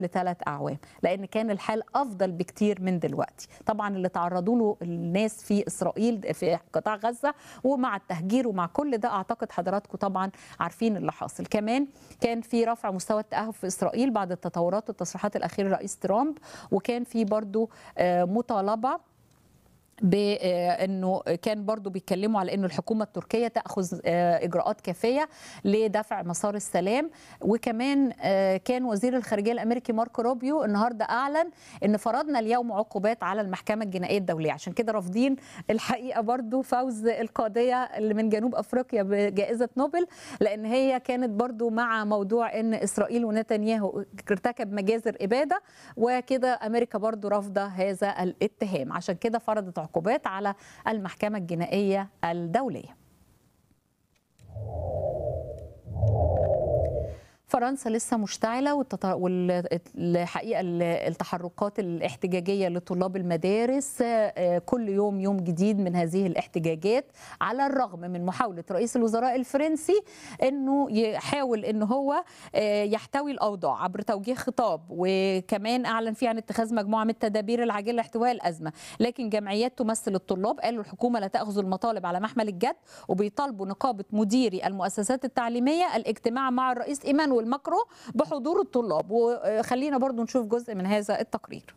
لثلاث اعوام لان كان الحال افضل بكتير من دلوقتي طبعا اللي تعرضوا له الناس في اسرائيل في قطاع غزه ومع التهجير ومع كل ده اعتقد حضراتكم طبعا عارفين اللي حاصل كمان كان في رفع مستوى التاهب في اسرائيل بعد التطورات والتصريحات الاخيره لرئيس ترامب وكان في برضو آه، مطالبه بانه كان برضو بيتكلموا على انه الحكومه التركيه تاخذ آه، اجراءات كافيه لدفع مسار السلام وكمان آه، كان وزير الخارجيه الامريكي ماركو روبيو النهارده اعلن ان فرضنا اليوم عقوبات على المحكمه الجنائيه الدوليه عشان كده رافضين الحقيقه برضو فوز القاضيه اللي من جنوب افريقيا بجائزه نوبل لان هي كانت برضو مع موضوع ان اسرائيل ونتنياهو ارتكب مجازر اباده وكده امريكا برضو رافضه هذا الاتهام عشان كده فرضت عقوبات على المحكمة الجنائية الدولية فرنسا لسه مشتعلة والتط... والحقيقة التحركات الاحتجاجية لطلاب المدارس آه، كل يوم يوم جديد من هذه الاحتجاجات على الرغم من محاولة رئيس الوزراء الفرنسي أنه يحاول أنه هو آه، يحتوي الأوضاع عبر توجيه خطاب وكمان أعلن فيه عن اتخاذ مجموعة من التدابير العاجلة لاحتواء الأزمة لكن جمعيات تمثل الطلاب قالوا الحكومة لا تأخذ المطالب على محمل الجد وبيطالبوا نقابة مديري المؤسسات التعليمية الاجتماع مع الرئيس إيمانويل ماكرو بحضور الطلاب وخلينا برضو نشوف جزء من هذا التقرير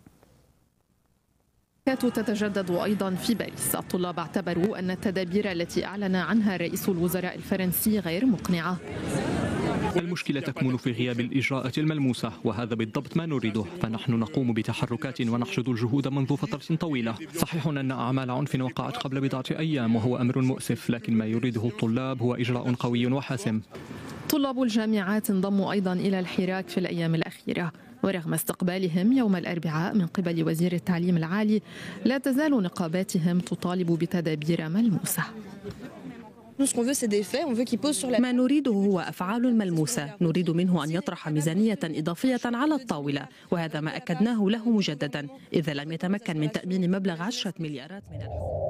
تتجدد أيضا في باريس الطلاب اعتبروا أن التدابير التي أعلن عنها رئيس الوزراء الفرنسي غير مقنعة المشكلة تكمن في غياب الإجراءات الملموسة وهذا بالضبط ما نريده فنحن نقوم بتحركات ونحشد الجهود منذ فترة طويلة صحيح أن أعمال عنف وقعت قبل بضعة أيام وهو أمر مؤسف لكن ما يريده الطلاب هو إجراء قوي وحاسم طلاب الجامعات انضموا أيضا إلى الحراك في الأيام الأخيرة ورغم استقبالهم يوم الأربعاء من قبل وزير التعليم العالي لا تزال نقاباتهم تطالب بتدابير ملموسة ما نريده هو أفعال ملموسة نريد منه أن يطرح ميزانية إضافية على الطاولة وهذا ما أكدناه له مجددا إذا لم يتمكن من تأمين مبلغ عشرة مليارات من الحقوق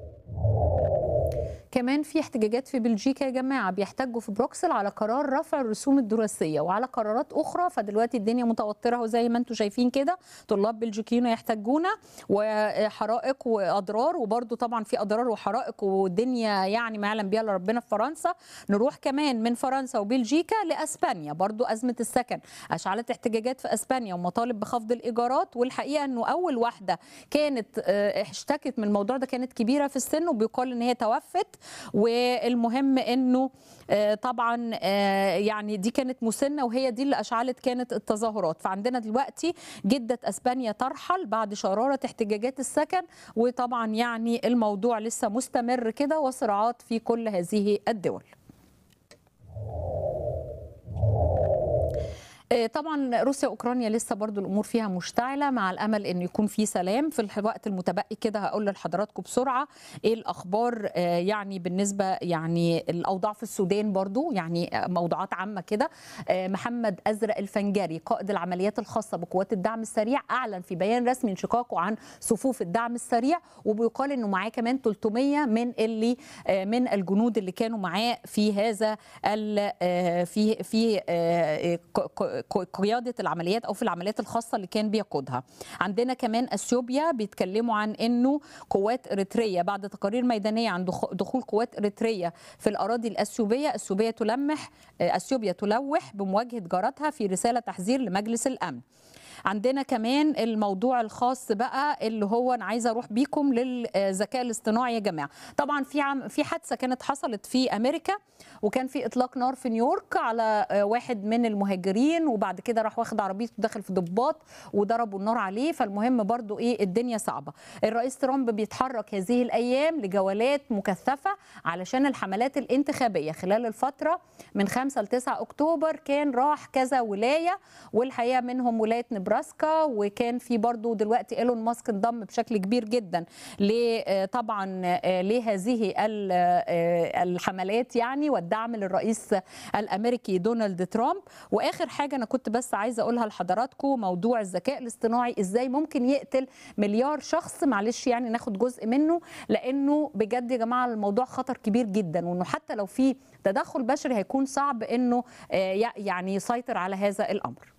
كمان في احتجاجات في بلجيكا يا جماعه بيحتجوا في بروكسل على قرار رفع الرسوم الدراسيه وعلى قرارات اخرى فدلوقتي الدنيا متوتره وزي ما انتم شايفين كده طلاب بلجيكيين يحتجون وحرائق واضرار وبرده طبعا في اضرار وحرائق والدنيا يعني ما يعلم بها الا ربنا في فرنسا نروح كمان من فرنسا وبلجيكا لاسبانيا برضو ازمه السكن اشعلت احتجاجات في اسبانيا ومطالب بخفض الايجارات والحقيقه انه اول واحده كانت اشتكت من الموضوع ده كانت كبيره في السن وبيقال ان هي توفت والمهم انه طبعا يعني دي كانت مسنه وهي دي اللي اشعلت كانت التظاهرات فعندنا دلوقتي جده اسبانيا ترحل بعد شراره احتجاجات السكن وطبعا يعني الموضوع لسه مستمر كده وصراعات في كل هذه الدول طبعا روسيا واوكرانيا لسه برضو الامور فيها مشتعله مع الامل ان يكون في سلام في الوقت المتبقي كده هقول لحضراتكم بسرعه ايه الاخبار يعني بالنسبه يعني الاوضاع في السودان برضو يعني موضوعات عامه كده محمد ازرق الفنجري قائد العمليات الخاصه بقوات الدعم السريع اعلن في بيان رسمي انشقاقه عن صفوف الدعم السريع وبيقال انه معاه كمان 300 من اللي من الجنود اللي كانوا معاه في هذا في في قياده العمليات او في العمليات الخاصه اللي كان بيقودها عندنا كمان اثيوبيا بيتكلموا عن انه قوات اريتريا بعد تقارير ميدانيه عن دخول قوات اريتريا في الاراضي الاثيوبيه اثيوبيا تلمح اثيوبيا تلوح بمواجهه جارتها في رساله تحذير لمجلس الامن عندنا كمان الموضوع الخاص بقى اللي هو انا عايزه اروح بيكم للذكاء الاصطناعي يا جماعه طبعا في عم في حادثه كانت حصلت في امريكا وكان في اطلاق نار في نيويورك على واحد من المهاجرين وبعد كده راح واخد عربيته داخل في ضباط وضربوا النار عليه فالمهم برضو ايه الدنيا صعبه الرئيس ترامب بيتحرك هذه الايام لجولات مكثفه علشان الحملات الانتخابيه خلال الفتره من 5 ل 9 اكتوبر كان راح كذا ولايه والحقيقه منهم ولايه نبراسكا وكان في برضو دلوقتي ايلون ماسك انضم بشكل كبير جدا طبعا لهذه الحملات يعني والدعم للرئيس الامريكي دونالد ترامب واخر حاجه انا كنت بس عايزه اقولها لحضراتكم موضوع الذكاء الاصطناعي ازاي ممكن يقتل مليار شخص معلش يعني ناخد جزء منه لانه بجد يا جماعه الموضوع خطر كبير جدا وانه حتى لو في تدخل بشري هيكون صعب انه يعني يسيطر على هذا الامر